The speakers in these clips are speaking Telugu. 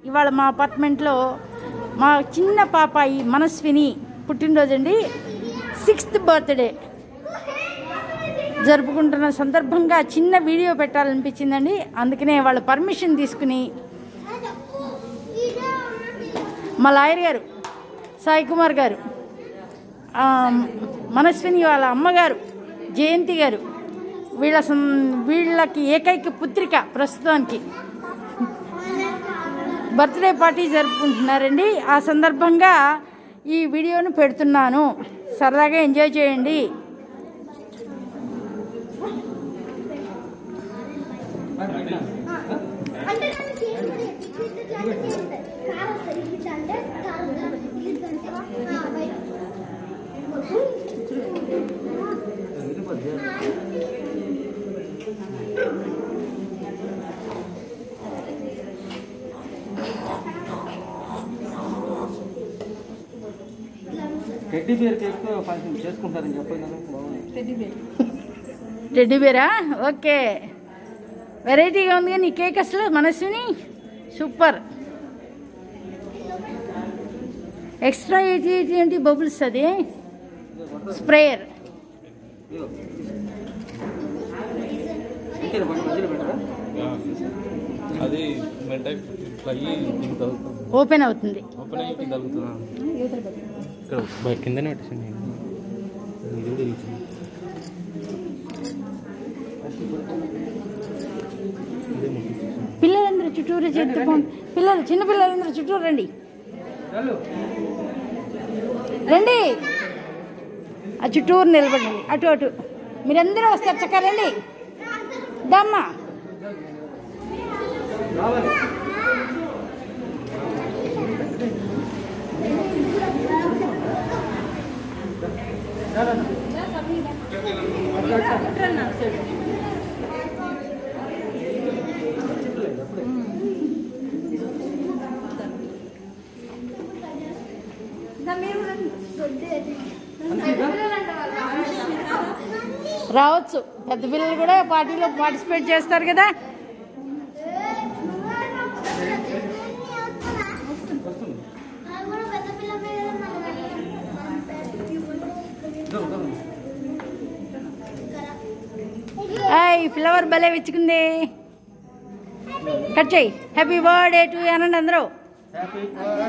ఇవాళ మా అపార్ట్మెంట్లో మా చిన్న పాపాయి మనస్విని పుట్టినరోజు అండి సిక్స్త్ బర్త్డే జరుపుకుంటున్న సందర్భంగా చిన్న వీడియో పెట్టాలనిపించిందండి అందుకనే వాళ్ళ పర్మిషన్ తీసుకుని మా లాయర్ గారు సాయి కుమార్ గారు ఆ, మనస్విని వాళ్ళ అమ్మగారు జయంతి గారు వీళ్ళ సం- వీళ్ళకి ఏకైక పుత్రిక ప్రస్తుతానికి బర్త్డే పార్టీ జరుపుకుంటున్నారండి ఆ సందర్భంగా ఈ వీడియోను పెడుతున్నాను సరదాగా ఎంజాయ్ చేయండి అంటే నన్ను చేయమని ఇట్లా అంటే చేస్తాయి కార్ వస్తుంది ఇట్లా అంటే కార్ వస్తుంది ఇట్లా అంటే ఆ, బయట టెడ్డీ బేర్ కేక్ ఫంక్షన్ చేసుకుంటారని చెప్పారు కదా బాగుంది టెడ్డీ బేరా ఓకే వెరైటీగా ఉంది కానీ ఈ కేక్ అసలు Manaswini super extra eighty eighty ఏంటి బబుల్స్ అది స్ప్రేయర్ ఇదిగో. ఇంకేనా బండి మధ్యలో పెట్టరా అది మెంటల్ ఇట్లా అయ్యి దీనికి తగులుతుంది ఓపెన్ అవుతుంది ఓపెన్ అయ్యి దీనికి తగులుతున్నా ఇక్కడ బయట కిందనే పెట్టేసాను నేను ఇది కూడా ఇచ్చింది ఇదే ముట్టించేసాను. పిల్లలందరూ చుట్టూరు చేతి పిల్లలు చిన్న పిల్లలందరూ చుట్టూరు రండి చాలు రండి ఆ చుట్టూరు నిలబడండి అటు అటు మీరందరూ వస్తారు చక్కగా రండి దమ్మా రావాలి రావచ్చు పెద్ద పిల్లలు కూడా పార్టీలో పార్టిసిపేట్ చేస్తారు కదా హాయ్ ఫ్లవర్ భలే విచ్చుకుంది కట్ చేయి హ్యాపీ బర్త్డే టు అనండి అందరూ హ్యాపీ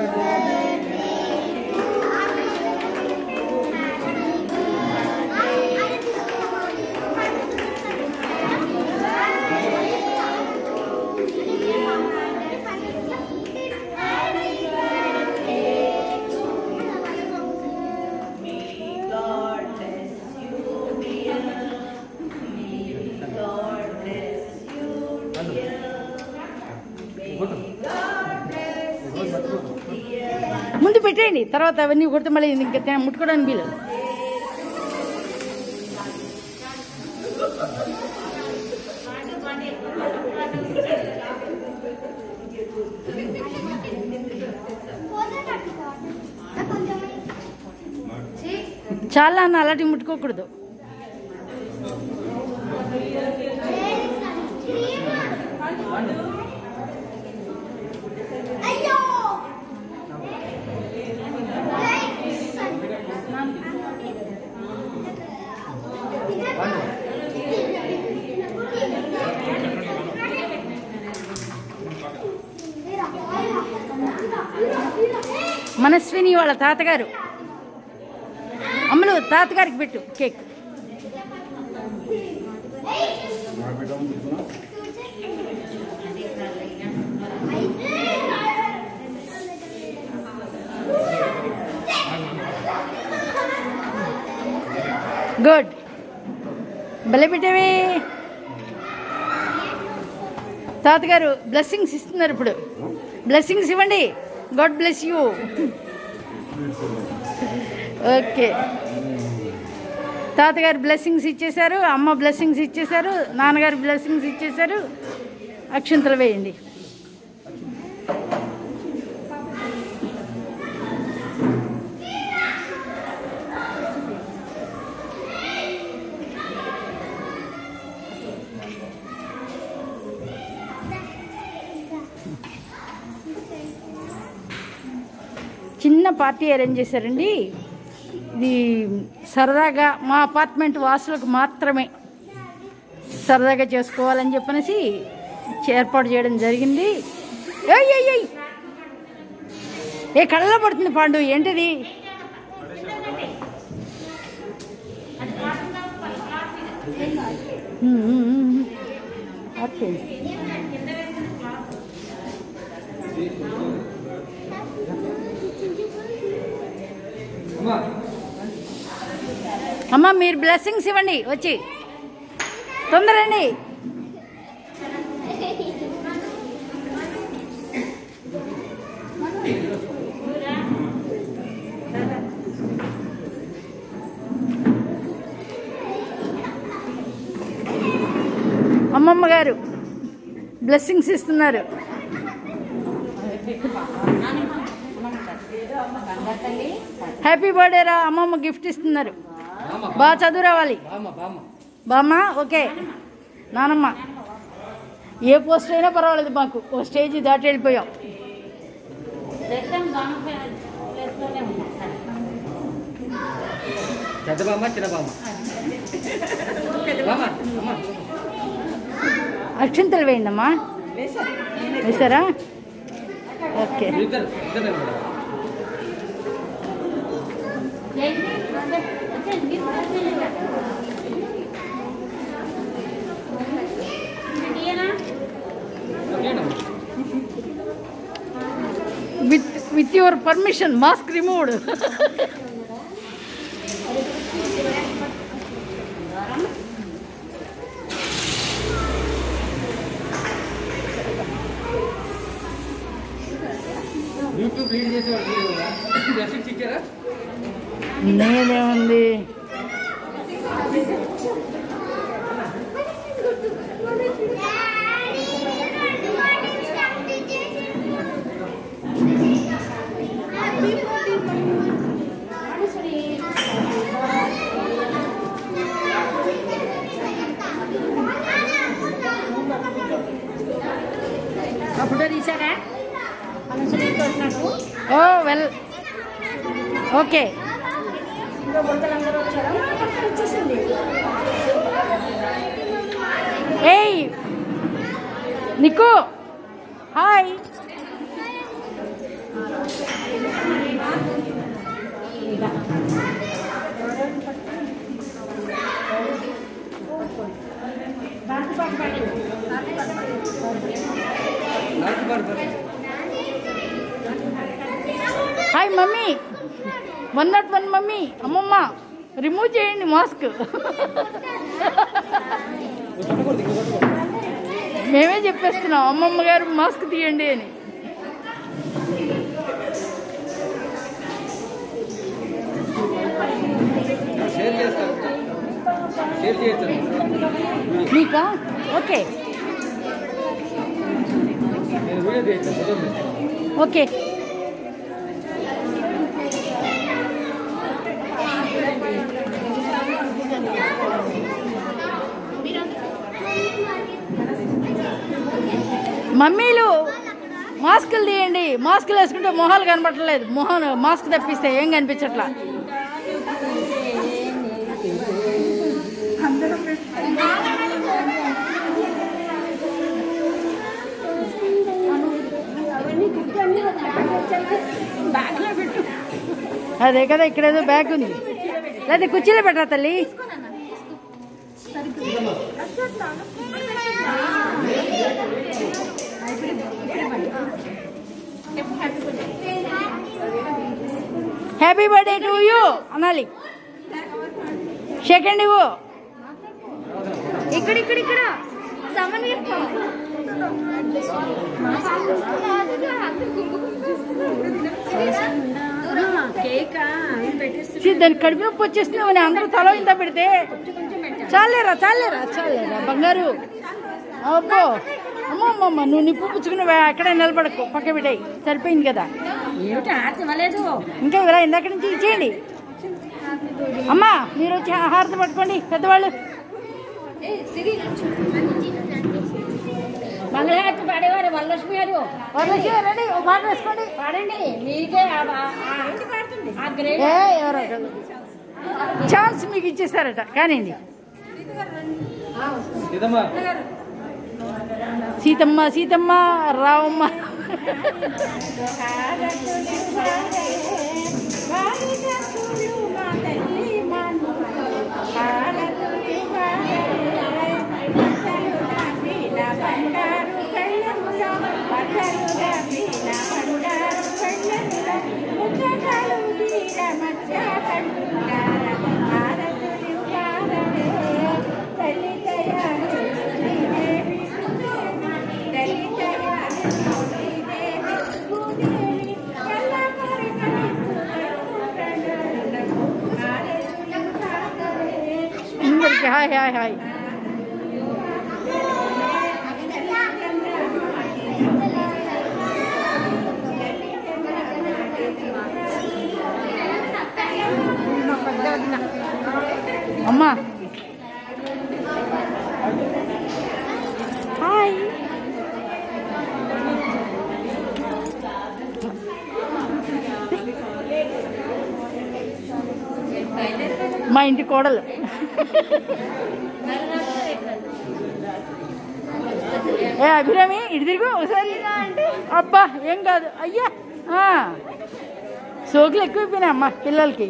ముందు పెట్టేయండి తర్వాత అవన్నీ కొడితే మళ్ళీ ఇంకా తే- ముట్టుకోవడానికి వీలు చాలా అన్న అలాంటివి ముట్టుకోకూడదు అయ్యో మనస్విని వాళ్ళ తాతగారు అమ్మలు తాతగారికి పెట్టు కేక్ గుడ్ భలే పెట్టేవి తాతగారు బ్లెస్సింగ్స్ ఇస్తున్నారు ఇప్పుడు బ్లెస్సింగ్స్ ఇవ్వండి గాడ్ బ్లెస్ యూ ఓకే తాతగారు బ్లెస్సింగ్స్ ఇచ్చేశారు అమ్మ బ్లెస్సింగ్స్ ఇచ్చేశారు నాన్నగారు బ్లెస్సింగ్స్ ఇచ్చేశారు అక్షంతలు వేయండి చిన్న పార్టీ అరేంజ్ చేశారండి ఇది సరదాగా మా అపార్ట్మెంట్ వాసులకు మాత్రమే సరదాగా చేసుకోవాలని చెప్పనేసి ఏర్పాటు చేయడం జరిగింది ఏయ్ ఏయ్ ఏయ్ ఏ కళ్ళలో పడుతుంది పాండు ఏంటిది ఉమ్, ఉమ్, ఉమ్. ఓకే అమ్మా అమ్మ మీరు బ్లెస్సింగ్స్ ఇవ్వండి వచ్చి తొందరండి అమ్మమ్మ గారు బ్లెస్సింగ్స్ ఇస్తున్నారు హ్యాపీ బర్త్డే రా అమ్మమ్మ గిఫ్ట్ ఇస్తున్నారు బాగా చదువు రావాలి బామ్మ బామ్మ బామ్మ ఓకే నానమ్మ ఏ పోస్ట్ అయినా పర్వాలేదు మాకు ఓ స్టేజ్ దాటి వెళ్ళిపోయాం పెద్ద బామ్మ చిన్న బామ్మ బామ్మ అమ్మ అక్షంతలు వేయండి అమ్మా వేసారా ఓకే ఇద్దరు ఇద్దరు నిలబడాలి. ఓకేనమ్మా. With with your permission mask removed YouTube lead చేసేవాడు బ్లెస్సింగ్స్ ఇచ్చారా నేనేముంది ఫోటో తీసారా ఓ వెల్ ఓకే ఇంకా బుడతలందరూ వచ్చారా వచ్చేసింది ఏయ్ నిక్కు హాయ్ నాకు పాడు పాడు. Hi mummy one not one mummy అమ్మమ్మ రిమూవ్ చేయండి మాస్క్ నువ్వు కొట్టకూడదు, ఇంకో కొట్టకూడదు. మేమే చెప్పేస్తున్నాం అమ్మమ్మ గారు మాస్క్ తీయండి అని షేర్ చేస్తాను షేర్ చేయొచ్చు మీకా ఓకే నేను వీడియో చేయొచ్చు ఫోటో తీస్తాను ఓకే మమ్మీలు మాస్కులు తీయండి మాస్కులు వేసుకుంటే మొహాలు కనపడట్లేదు మొహం మాస్క్ తప్పిస్తే ఏం కనిపించట్లా అదే కదా ఇక్కడేదో బ్యాగ్ ఉంది లేదా కుర్చీలో పెట్టరా తల్లి హ్యాపీ బర్త్డే టు యూ అనాలి సెకండ్ ఇవ్వు ఇక్కడ ఇక్కడ ఇక్కడ సమన్ కేక్ See, దాని కడుపు నొప్పి వచ్చేస్తుంది అని అందరూ తల ఇంత పెడితే చాలేరా చాలేరా చాలేరా బంగారు అబ్బో అమ్మ అమ్మమ్మ నువ్వు నిప్పు పుచ్చుకుని అక్కడే నిలబడకు పక్క పెట్టాయి సరిపోయింది కదా ఏమిటి ఆర్తి ఇవ్వలేదు ఇంకా ఇలా ఇందాక నుంచి ఇచ్చేయండి అమ్మా మీరు వచ్చి హారతి పట్టుకోండి పెద్దవాళ్ళు మంగళహారతి పాడేవారు వరలక్ష్మి గారు వరలక్ష్మి రండి ఒక మాట వేసుకోండి పాడండి మీకే ఆ- ఆ- ఆ- ఆ గ్రేడ్ ఏ ఎవరో ఒకళ్ళు. ఛాన్స్ మీకు ఇచ్చేస్తారట కానివ్వండి ఇదమ్మా సీతమ్మ సీతమ్మ రావమ్మ అందరికి హాయ్ హాయ్ హాయ్ అమ్మా హాయ్ మా ఇంటి కోడలు ఏ అభిరామి ఇటు తిరుగు ఒకసారి అబ్బా ఏం కాదు అయ్యా ఆ. సోకులు ఎక్కువైపోయినాయి అమ్మా పిల్లలకి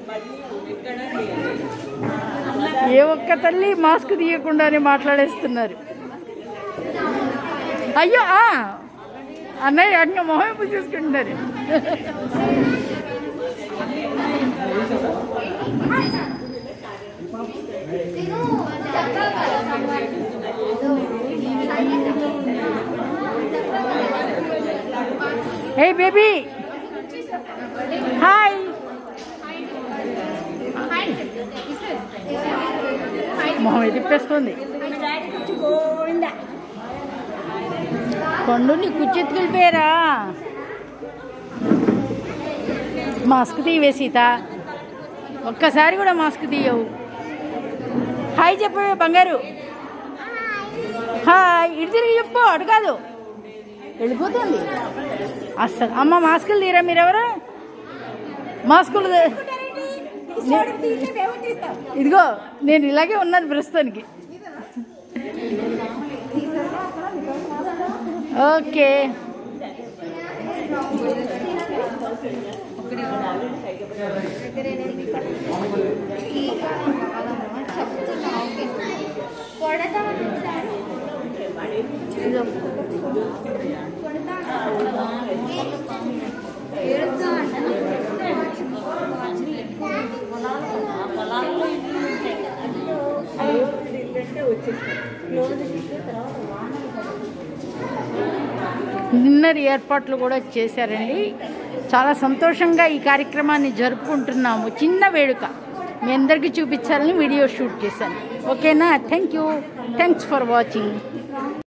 ఏ ఒక్క తల్లి మాస్క్ తీయకుండానే మాట్లాడేస్తున్నారు అయ్యో ఆ. అన్నయ్య అన్న మొహం చూసుకుంటున్నారు హే బేబీ హాయ్ మొహం తిప్పేస్తుంది పండు నీ కుచ్చెత్తుకెళ్ళిపోయారా మాస్క్ తీయవే సీత ఒక్కసారి కూడా మాస్క్ తీయవు హాయ్ చెప్పవే బంగారు హాయ్ ఇటు తిరిగి చెప్పు అటు కాదు వెళ్ళిపోతుంది అస్సలు అమ్మ మాస్కులు తీరా మీరెవరు మాస్కులు తే- ఇదిగో నేను ఇలాగే ఉన్నాను ప్రస్తుతానికి ఓకే డిన్నర్ ఏర్పాట్లు కూడా చేశారండి చాలా సంతోషంగా ఈ కార్యక్రమాన్ని జరుపుకుంటున్నాము చిన్న వేడుక మీ అందరికీ చూపించాలని వీడియో షూట్ చేశాను ఓకేనా thank you thanks for watching